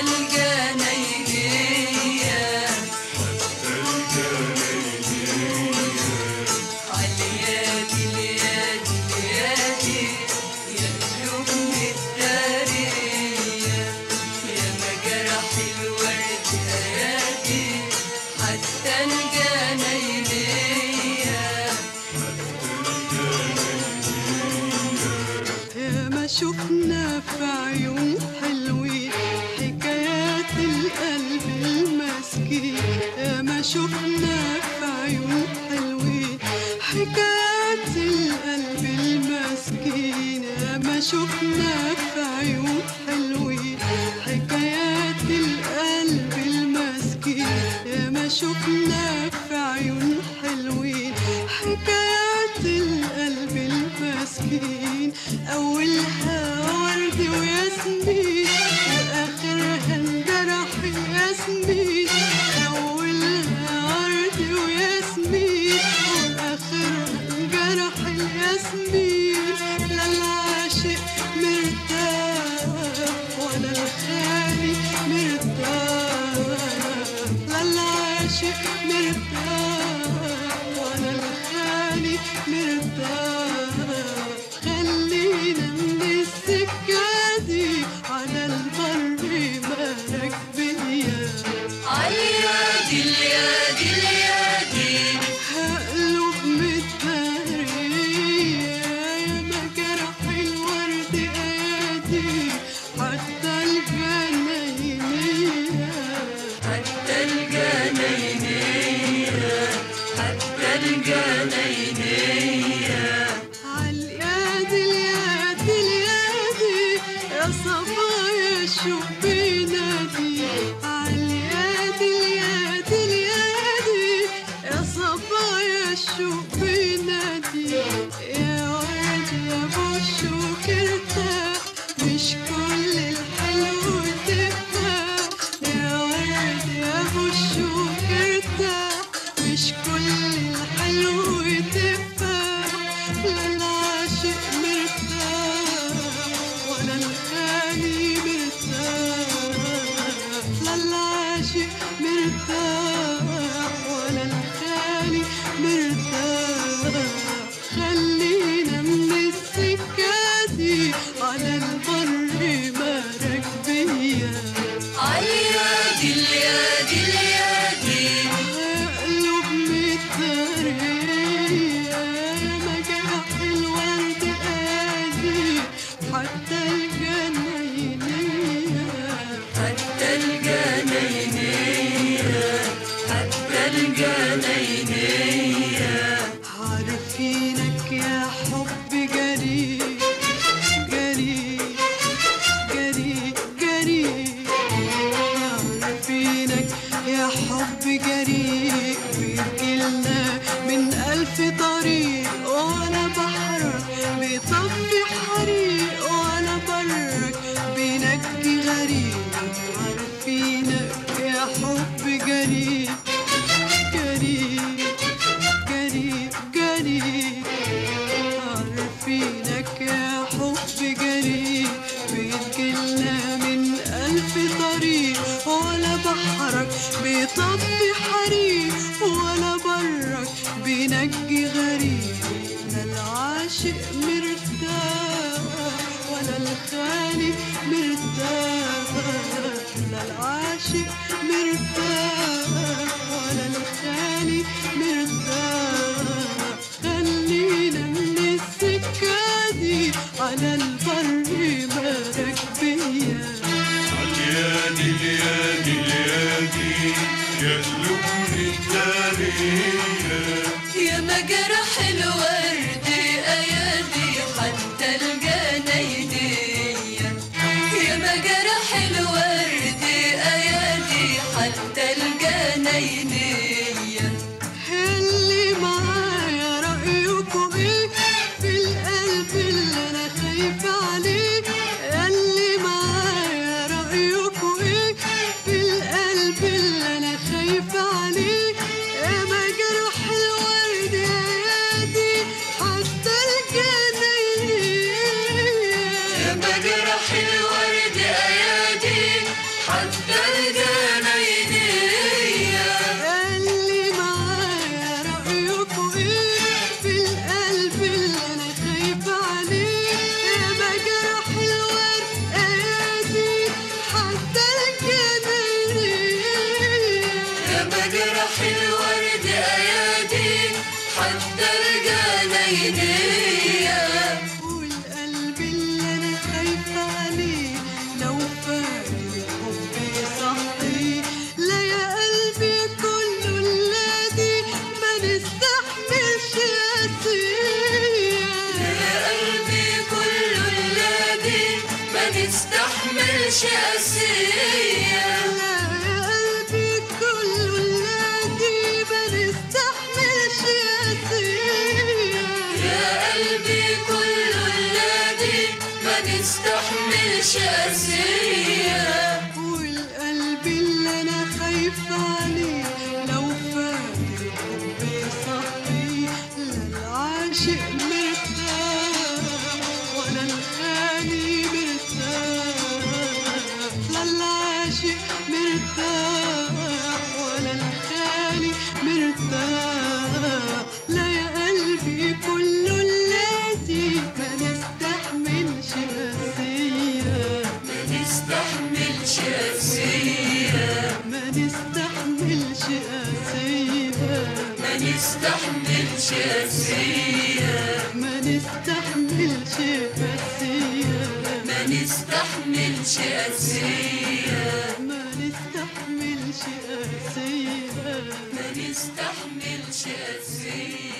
الجناينية عاليادي اليادي اليادي يا قلوب متدارية يا مجرح الورد ايادي حتى الجناينية يا ما شفنا في عيون حلوين حكايات القلب المسكين يا ما شفنا في عيون حلوين حكايات القلب المسكين يا ما شفنا في عيون حلوين حكايات القلب المسكين يا ما شفنا في عيون حلوين حكايات القلب المسكين أولها ورد وياسمين وآخرها انجرح ياسمين أولها ورد وياسمين وآخرها انجرح الياسمين لا العاشق مرتاح ولا الخالي مرتاح لا العاشق مرتاح ولا الخالي مرتاح خلينا من السكة دي على البر مالك بيا عاليادي اليادي اليادي هقلب متهرية يا مجرح الورد ايادي حتى الجناينية حتى الجناينية حتى الجناينية عالياد الياد اليادي يا صبايا شوف بينادي عالياد الياد اليادي يا صبايا شوف بينادي يا ورد يا بوشوك ارتاح مش كل الحلو تفتح يا ورد يا بوشوك ارتاح مش كل الحلو تفتح لا العاشق مرتاح ولا الخالي مرتاح لا العاشق مرتاح ولا الخالي مرتاح خلينا من السكة دي على البر مالك بيا عاليادي اليادي اليادي قلوب متدارية يا مجرح الورد قادي حتى الجناينية حتى الجناينية حتى الجناينية عارفينك يا حب جري جري جري جري عارفينك يا حب جري بيجيلنا من ألف طريق وأنا بحرك بيطفي حريق وأنا برك بينجي غريب عارفينك يا حب جري جري جري جري عارفينك يا حب جري بيجيلنا من ألف طريق ولا بحرك بيطفي حريق ولا برك بينجي غريب لا العاشق مرتاح ولا الخالي مرتاح لا العاشق مرتاح ولا الخالي مرتاح خلينا من السكة دي على البر مالك بيا اليادي اليادي اليادي يسلك التاريخ يا مجرح الورد ايادي حتى الجناينية يا مجرح الورد ايادي حتى الجناينية اللي معايا رأيكم ايه في القلب اللي انا خايفة عليه اللي معايا رأيكم ايه في القلب اللي انا خايفة عليه يا مجرح الورد يا يادي حتى يا الجناينية مجرح الورد ايادي حتى الجناينية اللي معايا رأيكوا ايه في القلب اللي انا خايفة عليه يا مجرح الورد ايادي حتى الجناينية يا مجرح الورد ايادي حتى الجناينية والقلب اللي انا خايفة عليه لو فارق حبي صحي لا يا قلبي كله الذي ما نستحملش قاسية يا قلبي كله الذي ما نستحملش قاسية لا يا قلبي كله الذي ما نستحملش قاسية يا قلبي كله الذي ما نستحملش قاسية والقلب اللي انا خايفة عليه لو فاكر حبي صحي لا العاشق مرتاح ولا الخالي مرتاح لا العاشق مرتاح ولا الخالي مرتاح لا يا قلبي كله الذي ما نستحملش قاسية ما نستحملش قاسية ما نستحملش قاسية ما نستحملش قاسية ما نستحملش قاسية ما نستحملش قاسية ما نستحملش قاسية ما نستحملش قاسية